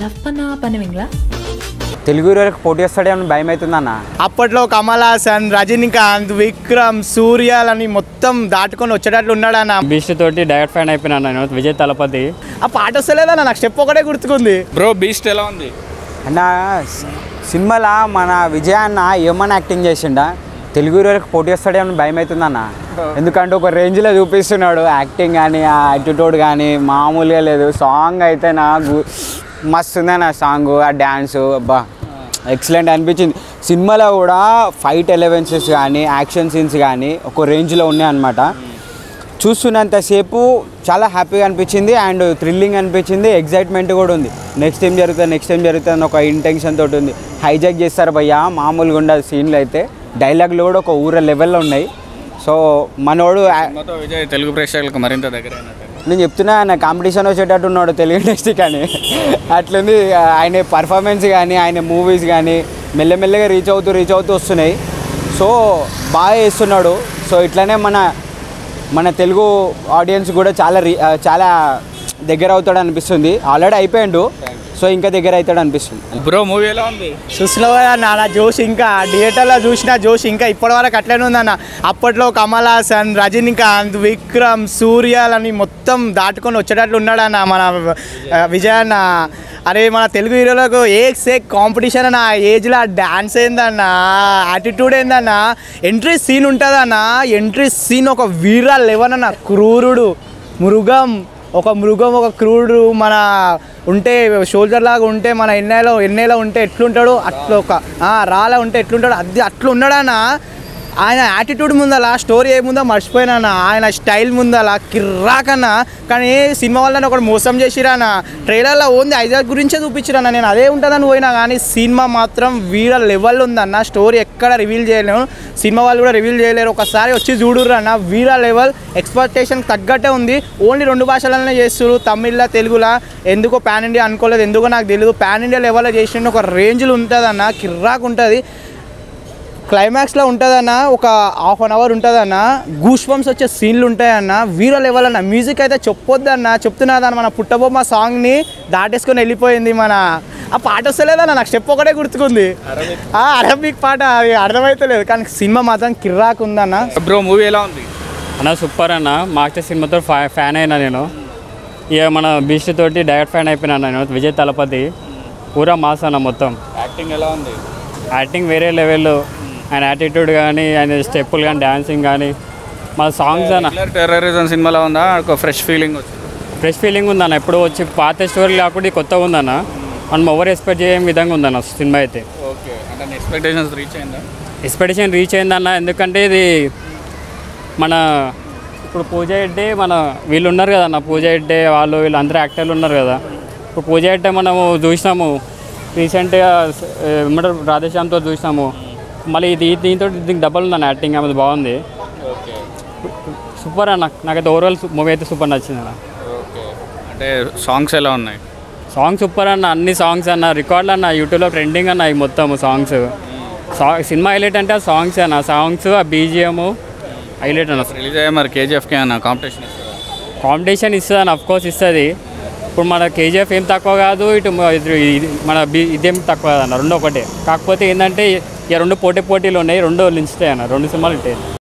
love பண்ணா பண்ணுவீங்களா తెలుగు హీరోలకు పోటీ వస్తాడేమని భయం అవుతుందన్న అప్పట్లో కమల్ హాసన్ రజనీకాంత్ విక్రమ్ సూర్యాలని మొత్తం దాటుకొని వచ్చేటట్లు ఉన్నాడన్న బీస్ట్ తోటి డైరెక్ట్ ఫ్యాన్ అయిపోయినాను నేను విజయ్ తలపతి ఆ పాట వస్తలేదన్న నాకు స్టెప్ ఒకటే గుర్తుకుంది బ్రో బీస్ట్ ఎలా ఉంది అన్న స్- సినిమాలో మన విజయ్ అన్న ఏమన్నా యాక్టింగ్ చేసిండా తెలుగు హీరోలకు పోటీ వస్తాడేమని భయం అవుతుందన్న ఎందుకంటే ఒక రేంజ్లో చూపిస్తున్నాడు యాక్టింగ్ కానీ ఆ యాటిట్యూడ్ కానీ మామూలుగా లేదు సాంగ్ అయితే నా గు- మస్తు ఉందన్న సాంగ్ ఆ డ్యాన్స్ అబ్బా ఎక్సలెంట్ అనిపించింది సినిమాలో కూడా ఫైట్ ఎలవెన్సెస్ కానీ యాక్షన్ సీన్స్ కానీ ఒక రేంజ్లో ఉన్నాయన్నమాట చూస్తున్నంతసేపు చాలా హ్యాపీగా అనిపించింది అండ్ థ్రిల్లింగ్ అనిపించింది ఎగ్జైట్మెంట్ కూడా ఉంది నెక్స్ట్ ఏం జరుగుతుంది నెక్స్ట్ ఏం జరుగుతుంది అని ఒక ఇంటెన్షన్ తోటి ఉంది హైజాక్ చేస్తారు భయ్యా మామూలుగా ఉండదు సీన్లు అయితే డైలాగ్లు కూడా ఒక ఊర లెవెల్లో ఉన్నాయి సో మనోడు ఆ- సినిమాతో విజయ్ తెలుగు ప్రేక్షకులకు మరింత దగ్గర నేను చెప్తున్నా ఆయన కాంపిటీషన్ వచ్చేటట్టు ఉన్నాడు తెలుగు ఇండస్ట్రీ కానీ అట్లుంది ఆయన పర్ఫార్మెన్స్ కానీ ఆయన మూవీస్ కానీ మెల్లమెల్లగా రీచ్ అవుతూ రీచ్ అవుతూ వస్తున్నాయి సో బాగా చేస్తున్నాడు సో ఇట్లానే మన మన తెలుగు ఆడియన్స్ కూడా చాలా రీ ఆ, చాలా దగ్గర అవుతాడు అనిపిస్తుంది ఆల్రెడీ అయిపోయాడు సో ఇంకా దగ్గర అవుతాడు అనిపిస్తుంది బ్రో మూవీ ఎలా ఉంది చూసినావు కదా అన్న నా జోష్ ఇంకా థియేటర్లో చూసిన జోష్ ఇంకా ఇప్పటివరకు అట్లనే ఉందన్న అప్పట్లో కమల్ హాసన్ రజనీకాంత్ విక్రమ్ సూర్యాలని మొత్తం దాటుకొని వచ్చేటట్లు ఉన్నాడన్న మన ఆ, విజయ్ అన్న అరే మన తెలుగు హీరోలకు ఏ సేక్ కాంపిటీషన్ అన్న ఆ ఏజ్లో డ్యాన్స్ ఏందన్న యాటిట్యూడ్ ఏందన్న ఎంట్రీ సీన్ ఉంటుందన్న ఎంట్రీ సీన్ ఒక వీర లెవెన్ అన్న క్రూరుడు మృగం ఒక మృగం ఒక క్రూరుడు మన ఉంటే షోల్డర్ లాగా ఉంటే మన ఎన్నెలో ఎన్నెలో ఉంటే ఎట్లుంటాడు అట్లా ఒక ఆ, రాలా ఉంటే ఎట్లుంటాడు అది అట్లా ఉన్నాడన్న ఆయన యాటిట్యూడ్ ముందల స్టోరీ ఏముందో మర్చిపోయినా ఆయన స్టైల్ ముందల కిర్రాకన్న కానీ సినిమా వల్ల ఒకటి మోసం చేసిరాన ట్రైలర్లో ఓన్ది ఐజాక్ గురించే చూపించిరాన నేను అదే ఉంటుందని పోయినా కానీ సినిమా మాత్రం వీర లెవెల్ ఉందన్న స్టోరీ ఎక్కడ రివీల్ చేయలేము సినిమా వాళ్ళు కూడా రివీల్ చేయలేరు ఒకసారి వచ్చి చూడుర్రు అన్న వీర లెవెల్ ఎక్స్పెక్టేషన్ తగ్గట్టే ఉంది ఓన్లీ రెండు భాషలనే చేస్తారు తమిళ్లో తెలుగులా ఎందుకో పాన్ ఇండియా అనుకోలేదు ఎందుకో నాకు తెలియదు పాన్ ఇండియా లెవెల్లో చేసిన ఒక రేంజ్లో ఉంటుందన్న కిర్రాక్ ఉంటుంది క్లైమాక్స్లో ఉంటుందన్న ఒక హాఫ్ అన్ అవర్ ఉంటుందన్న గూస్ బంప్స్ వచ్చే సీన్లు ఉంటాయన్న వీర లెవెల్ అన్న మ్యూజిక్ అయితే చెప్పొద్దన్న చెప్తున్నదన్న మన పుట్టబొమ్మ సాంగ్ని దాటేసుకొని వెళ్ళిపోయింది మన ఆ పాట వస్తలేదన్న నాకు స్టెప్ ఒకటే గుర్తుకుంది ఆ అరబిక్ పాట అది అర్థమైతలేదు కానీ సినిమా మాత్రం కిర్రాక్ ఉందన్న బ్రో మూవీ ఎలా ఉంది అన్న సూపర్ అన్న మాస్టర్ సినిమాతో ఫా ఫ్యాన్ అయినా నేను ఇక మన బీస్ట్ తోటి డైరెక్ట్ ఫ్యాన్ అయిపోయినాను నేను విజయ్ తలపతి పూరా మాస్ అన్న మొత్తం యాక్టింగ్ ఎలా ఉంది యాక్టింగ్ వేరే లెవెల్లో ఆయన యాటిట్యూడ్ కానీ ఆయన స్టెప్పులు కానీ డాన్సింగ్ కానీ మన సాంగ్స్ అన్న టెర్రరిజం సినిమాలో ఉందా ఒక ఫ్రెష్ ఫీలింగ్ వచ్చింది ఫ్రెష్ ఫీలింగ్ ఉందన్న ఎప్పుడు వచ్చి పాత స్టోరీ కాకుండా ఇది కొత్తగా ఉందన్న మనం ఎవరు ఎక్స్పెక్ట్ చేయని విధంగా ఉందన్న సినిమా అయితే ఓకే అంటే ఎక్స్పెక్టేషన్స్ రీచ్ అయిందా ఎక్స్పెక్టేషన్ రీచ్ అయిందన్న ఎందుకంటే ఇది మన ఇప్పుడు పూజ హెడ్డే మన వీళ్ళు ఉన్నారు కదా అన్న పూజ హెడ్డే వాళ్ళు వీళ్ళు అందరూ యాక్టర్లు ఉన్నారు కదా ఇప్పుడు పూజ హెడ్డే మనము చూసినాము రీసెంట్గా ఏమంటారు రాధేశ్యామ్తో చూసినాము మళ్ళీ ఇది దీంతో దీనికి డబల్ ఉందన్న యాక్టింగ్ ఆమెది బాగుంది ఓకే సూపర్ అన్న నాకైతే ఓవరాల్ మూవీ అయితే సూపర్ నచ్చింది అన్న ఓకే అంటే సాంగ్స్ ఎలా ఉన్నాయి సాంగ్ సూపర్ అన్న అన్ని సాంగ్స్ అన్న రికార్డులు అన్న యూట్యూబ్లో ట్రెండింగ్ అన్న ఈ మొత్తం సాంగ్స్ సా సినిమా హైలైట్ అంటే ఆ సాంగ్స్ అన్న సాంగ్స్ ఆ బీజిఎం హైలైట్ అన్న రిలీజ్ అయ్యే మరి కేజీఎఫ్కి అన్న కాంపిటీషన్ ఇస్తుందా కాంపిటీషన్ ఇస్తుంది అని అఫ్ కోర్స్ ఇస్తుంది ఇప్పుడు మన కేజీఎఫ్ ఏం తక్కువ కాదు ఇటు మ- ఇది- ఇది మన బి ఇదేం తక్కువ కాదన్న రెండు ఒకటే కాకపోతే ఏంటంటే ఇక రెండు పోటీ పోటీలు ఉన్నాయి రెండు నిలుస్తాయి అన్న రెండు సినిమాలు ఉంటాయి